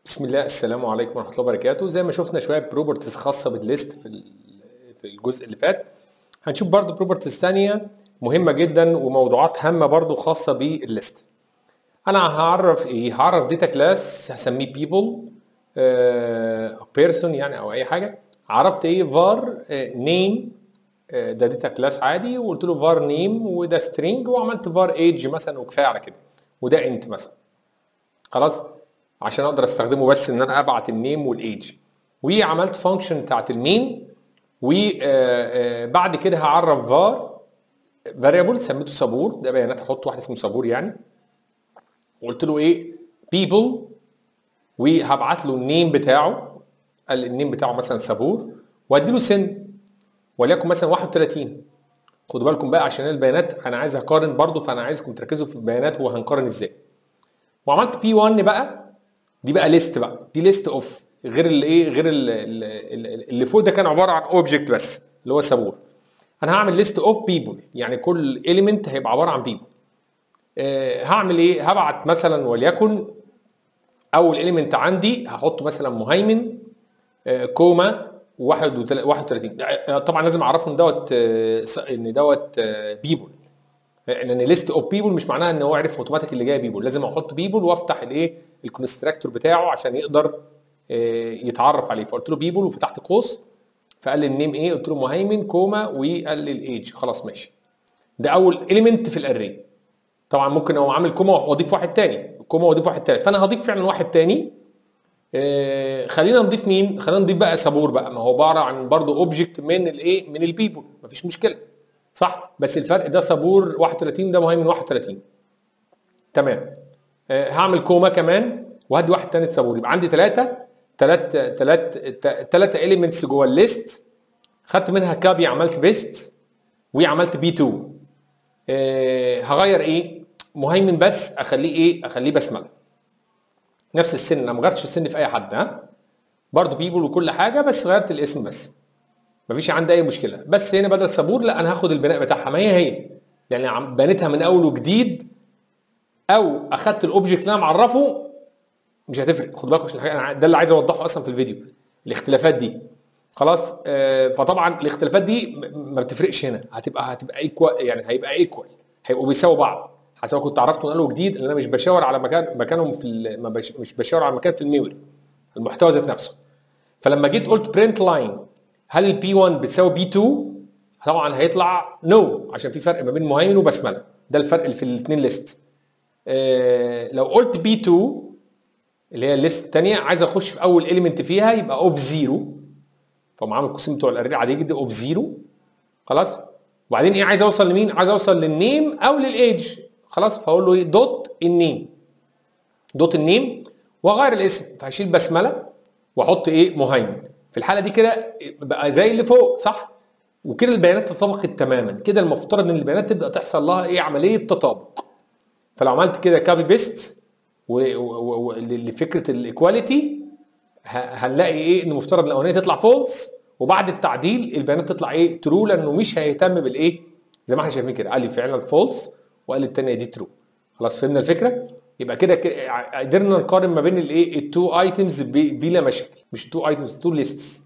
بسم الله السلام عليكم ورحمه الله وبركاته زي ما شفنا شويه بروبرتيز خاصه بالليست في ال- في الجزء اللي فات هنشوف برضو بروبرتيز ثانيه مهمه جدا وموضوعات هامه برضو خاصه بالليست انا هعرف ايه هعرف داتا كلاس هسميه people بيرسون يعني او اي حاجه عرفت ايه var نيم ده داتا كلاس عادي وقلت له var نيم وده string وعملت var age مثلا وكفايه على كده وده انت مثلا خلاص عشان اقدر استخدمه بس ان انا ابعت النيم والايج وعملت فانكشن بتاعت المين وبعد كده هعرف var variable سميته صابور ده بيانات هحط واحد اسمه صابور يعني وقلت له ايه people وهبعت له النيم بتاعه قال النيم بتاعه مثلا صابور وادي له سن وليكن مثلا 31 خدوا بالكم بقى عشان البيانات انا عايز اقارن برضو فانا عايزكم تركزوا في البيانات وهنقارن ازاي وعملت بي 1 بقى دي بقى ليست بقى دي ليست اوف غير اللي ايه غير ال- ال- ال- اللي فوق ده كان عباره عن اوبجكت بس اللي هو صابور انا هعمل ليست اوف بيبل يعني كل اليمنت هيبقى عباره عن بيبل آه هعمل ايه هبعت مثلا وليكن اول اليمنت عندي هحطه مثلا مهيمن آه كوما 31 آه، طبعا لازم اعرفه ان دوت آه، ان دوت بيبل لان ليست اوف بيبل مش معناها ان هو عرف اوتوماتيك اللي جاي بيبل لازم احط بيبل وافتح الايه الكونستراكتور بتاعه عشان يقدر آه، يتعرف عليه فقلت له بيبل وفتحت قوس فقال لي النيم ايه قلت له مهيمن كوما وقال لي الايج خلاص ماشي ده اول اليمنت في الاري طبعا ممكن هو عامل كوما واضيف واحد تاني كوما واضيف واحد تالت فانا هضيف فعلا واحد تاني آه، خلينا نضيف مين خلينا نضيف بقى صابور بقى ما هو عباره عن برضه اوبجكت من الايه من البيبل مفيش مشكله صح بس الفرق ده صابور 31 ده مهيمن 31 تمام آه، هعمل كوما كمان وهدي واحد تاني صابور يبقى عندي ثلاثه ثلاث ثلاث ثلاثه اليمنتس جوه الليست خدت منها كابي عملت بيست وعملت بي 2 آه، هغير ايه مهيمن بس اخليه ايه اخليه بسمله نفس السن انا ما غيرتش السن في اي حد ها برضه بيبل وكل حاجه بس غيرت الاسم بس مفيش عندي اي مشكله بس هنا بدل صابور لا انا هاخد البناء بتاعها ما هي هي يعني عم- بنيتها من اول وجديد او اخدت الاوبجكت اللي انا معرفه مش هتفرق خد بالكم عشان الحاجة- انا ده اللي عايز اوضحه اصلا في الفيديو الاختلافات دي خلاص آه فطبعا الاختلافات دي م- ما بتفرقش هنا هتبقى هتبقى ايكوال يعني هيبقى ايكوال هيبقوا بيساووا بعض حسب ما كنت عرفت من اول وجديد ان انا مش بشاور على مكان مكانهم في ال- ما بش مش بشاور على مكان في الميموري المحتوى ذات نفسه فلما جيت قلت برنت لاين هل البي 1 بتساوي بي 2 طبعا هيطلع نو no, عشان في فرق ما بين مهيمن وبسمله ده الفرق اللي في الاثنين ليست آه لو قلت بي 2 اللي هي الليست الثانيه عايز اخش في اول اليمنت فيها يبقى اوف زيرو فهم عامل القسم بتوع الاري عادي جدا اوف زيرو خلاص وبعدين ايه عايز اوصل لمين عايز اوصل للنيم او للايدج خلاص فاقول له ايه دوت النيم دوت النيم واغير الاسم فهشيل بسمله واحط ايه مهيمن في الحاله دي كده بقى زي اللي فوق صح وكده البيانات تطابقت تماما كده المفترض ان البيانات تبدا تحصل لها ايه عمليه تطابق فلو عملت كده كابي بيست لفكره الايكواليتي هنلاقي ايه ان المفترض الاولانيه تطلع فولس وبعد التعديل البيانات تطلع ايه ترو لانه مش هيهتم بالايه زي ما احنا شايفين كده قال لي فعلا فولس وقال لي الثانيه دي ترو خلاص فهمنا الفكره يبقى كده كده قدرنا نقارن ما بين الايه التو ايتمز بلا مشاكل مش تو ايتمز تو ليستس